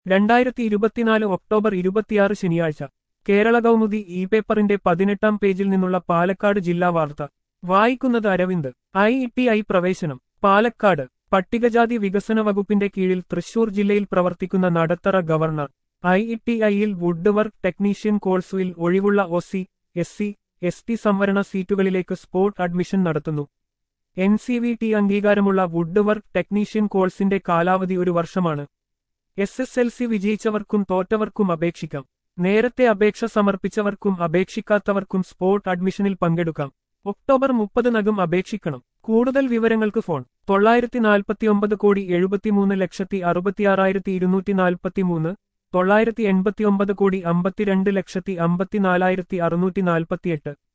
രണ്ടായിരത്തി ഇരുപത്തിനാല് ഒക്ടോബർ ഇരുപത്തിയാറ് ശനിയാഴ്ച കേരള കൗമുദി ഇ പേപ്പറിന്റെ പതിനെട്ടാം പേജിൽ നിന്നുള്ള പാലക്കാട് ജില്ലാ വാർത്ത വായിക്കുന്നത് അരവിന്ദ് ഐ ടി ഐ പ്രവേശനം പാലക്കാട് പട്ടികജാതി വികസന വകുപ്പിന്റെ കീഴിൽ തൃശൂർ ജില്ലയിൽ പ്രവർത്തിക്കുന്ന നടത്തറ ഗവർണർ ഐ ടി ഐയിൽ വുഡ് വർക്ക് ടെക്നീഷ്യൻ കോഴ്സുവിൽ ഒഴിവുള്ള OC S C S T സംവരണ സീറ്റുകളിലേക്ക് സ്പോട്ട് അഡ്മിഷൻ നടത്തുന്നു എൻ സി വി ടി അംഗീകാരമുള്ള വുഡ് വർക്ക് ടെക്നീഷ്യൻ കോഴ്സിന്റെ കാലാവധി ഒരു വർഷമാണ് എസ് എസ് എൽ സി വിജയിച്ചവർക്കും തോറ്റവർക്കും അപേക്ഷിക്കാം നേരത്തെ അപേക്ഷ സമർപ്പിച്ചവർക്കും അപേക്ഷിക്കാത്തവർക്കും സ്പോട്ട് അഡ്മിഷനിൽ പങ്കെടുക്കാം ഒക്ടോബർ മുപ്പതിനകം അപേക്ഷിക്കണം കൂടുതൽ വിവരങ്ങൾക്ക് ഫോൺ തൊള്ളായിരത്തി നാൽപ്പത്തിയൊമ്പത് കോടി എഴുപത്തിമൂന്ന് ലക്ഷത്തി അറുപത്തിയാറായിരത്തി ഇരുന്നൂറ്റി നാൽപ്പത്തിമൂന്ന് തൊള്ളായിരത്തി എൺപത്തിയൊമ്പത് കോടി അമ്പത്തിരണ്ട് ലക്ഷത്തി അമ്പത്തിനാലായിരത്തി അറുന്നൂറ്റി നാൽപ്പത്തിയെട്ട്